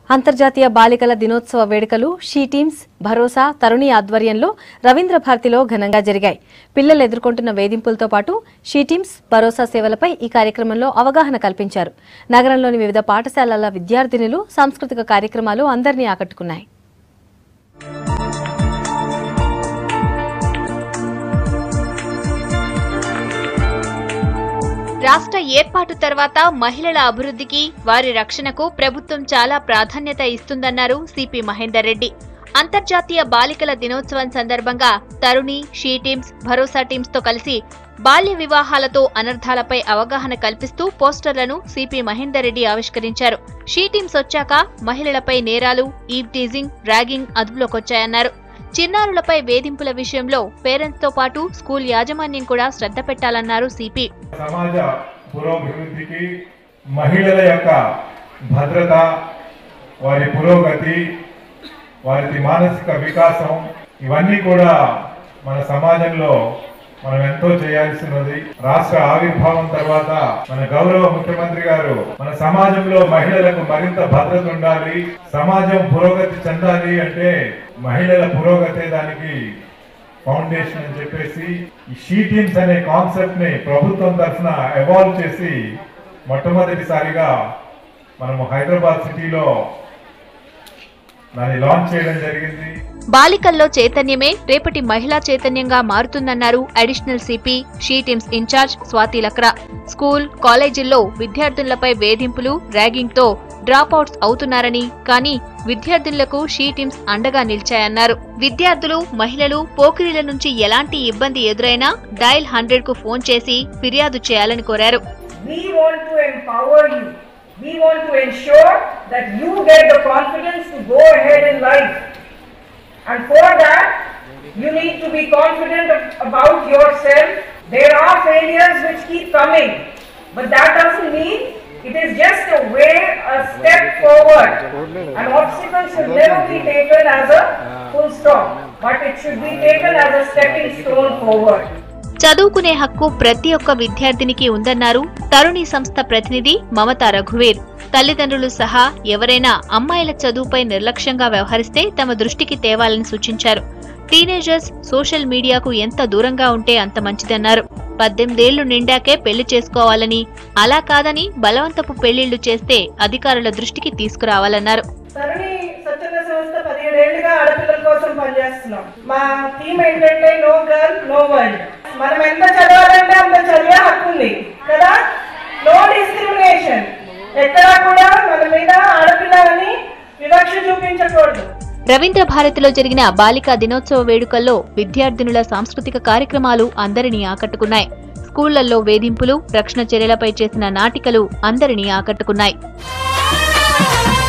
అంతర్జాతీయ బాలికల దినోత్సవ వేడుకలు షీ టీమ్స్ భరోసా తరుణి ఆధ్వర్యంలో రవీంద్ర భారతిలో ఘనంగా జరిగాయి పిల్లలు ఎదుర్కొంటున్న వేధింపులతో పాటు షీ టీమ్స్ భరోసా సేవలపై ఈ కార్యక్రమంలో అవగాహన కల్పించారు నగరంలోని వివిధ పాఠశాలల విద్యార్థినులు సాంస్కృతిక కార్యక్రమాలు అందరినీ ఆకట్టుకున్నాయి రాష్ట్ర ఏర్పాటు తర్వాత మహిళల అభివృద్ధికి వారి రక్షణకు ప్రభుత్వం చాలా ప్రాధాన్యత ఇస్తుందన్నారు సిపి మహేందర్ రెడ్డి అంతర్జాతీయ బాలికల దినోత్సవం సందర్భంగా Taruni she teams Bharosa teams తో కలిసి బాల్య వివాహాలతో అనర్థాలపై అవగాహన కల్పిస్తూ పోస్టర్లను సిపి మహేందర్ రెడ్డి ఆవిష్కరించారు షీ టీమ్స్ వచ్చాక మహిళలపై నేరాలు ఈవ్ టీజింగ్ ర్యాగింగ్ అదుపులోకొచ్చాయన్నారు చిన్నారులపై వేధింపుల విషయంలో పేరెంట్స్ తో పాటు స్కూల్ యాజమాన్యం కూడా శ్రద్ధ పెట్టాలన్నారు సిపి సమాజ పురోభివృద్ధికి మహిళల యొక్క భద్రత వారి పురోగతి వారి మానసిక వికాసం ఇవన్నీ కూడా మన సమాజంలో మనం ఎంతో చేయాల్సినది రాష్ట్ర ఆవిర్భావం తర్వాత మన గౌరవ ముఖ్యమంత్రి గారు మన సమాజంలో మహిళలకు మరింత భద్రత ఉండాలి సమాజం పురోగతి చెందాలి అంటే మహిళల పురోగతే దానికి ఫౌండేషన్ అని చెప్పేసి ఈ షీ టీమ్స్ అనే కాన్సెప్ట్ ని ప్రభుత్వం తరఫున ఎవాల్వ్ చేసి మొట్టమొదటిసారిగా మనము హైదరాబాద్ సిటీలో దాన్ని లాంచ్ చేయడం జరిగింది బాలికల్లో చైతన్యమే రేపటి మహిళా చైతన్యంగా మారుతుందన్నారు additional CP she teams in-charge Swathi Lakra school కాలేజీల్లో విద్యార్థులపై వేధింపులు ర్యాగింగ్ తో డ్రాప్ అవుట్స్ అవుతున్నారని కానీ విద్యార్థులకు షీ టీమ్స్ అండగా నిలిచాయన్నారు విద్యార్థులు మహిళలు పోకిరీల నుంచి ఎలాంటి ఇబ్బంది ఎదురైనా డయల్ హండ్రెడ్ కు ఫోన్ చేసి ఫిర్యాదు చేయాలని కోరారు We want to empower you. We want to ensure that you get the confidence to go ahead in life. And for that, you need to be confident of- about yourself. There are failures which keep coming, but that doesn't mean it is just a way, a step forward. And obstacles should never be taken as a full stop, but it should be taken as a stepping stone forward. చదువుకునే హక్కు ప్రతి ఒక్క విద్యార్థినికి ఉందన్నారు తరుణి సంస్థ ప్రతినిధి మమతా రఘువీర్ తల్లిదండ్రులు సహా ఎవరైనా అమ్మాయిల చదువుపై నిర్లక్ష్యంగా వ్యవహరిస్తే తమ దృష్టికి తేవాలని సూచించారు టీనేజర్స్ సోషల్ మీడియాకు ఎంత దూరంగా ఉంటే అంత మంచిదన్నారు పద్దెనిమిదేళ్లు నిండాకే పెళ్లి చేసుకోవాలని అలా కాదని బలవంతపు పెళ్లిళ్లు చేస్తే అధికారుల దృష్టికి తీసుకురావాలన్నారు తరుణి స్వచ్ఛంద సంస్థ పదిహేడేళ్లుగా ఆడపిల్లల కోసం పనిచేస్తున్నాం మా థీమ్ ఏంటంటే నో గర్ల్ నో వరల్డ్ మనం ఎంత చదవాలంటే అంత చదివే హక్కు ఉంది కదా నో డిస్క్రిమినేషన్ ఎక్కడా కూడా మన మీద ఆడపిల్లలని వివక్ష చూపించకూడదు రవీంద్ర భారతిలో జరిగిన బాలికా దినోత్సవ వేడుకల్లో విద్యార్థినుల సాంస్కృతిక కార్యక్రమాలు అందరినీ ఆకట్టుకున్నాయి స్కూళ్లలో వేధింపులు రక్షణ చర్యలపై చేసిన నాటికలు అందరినీ ఆకట్టుకున్నాయి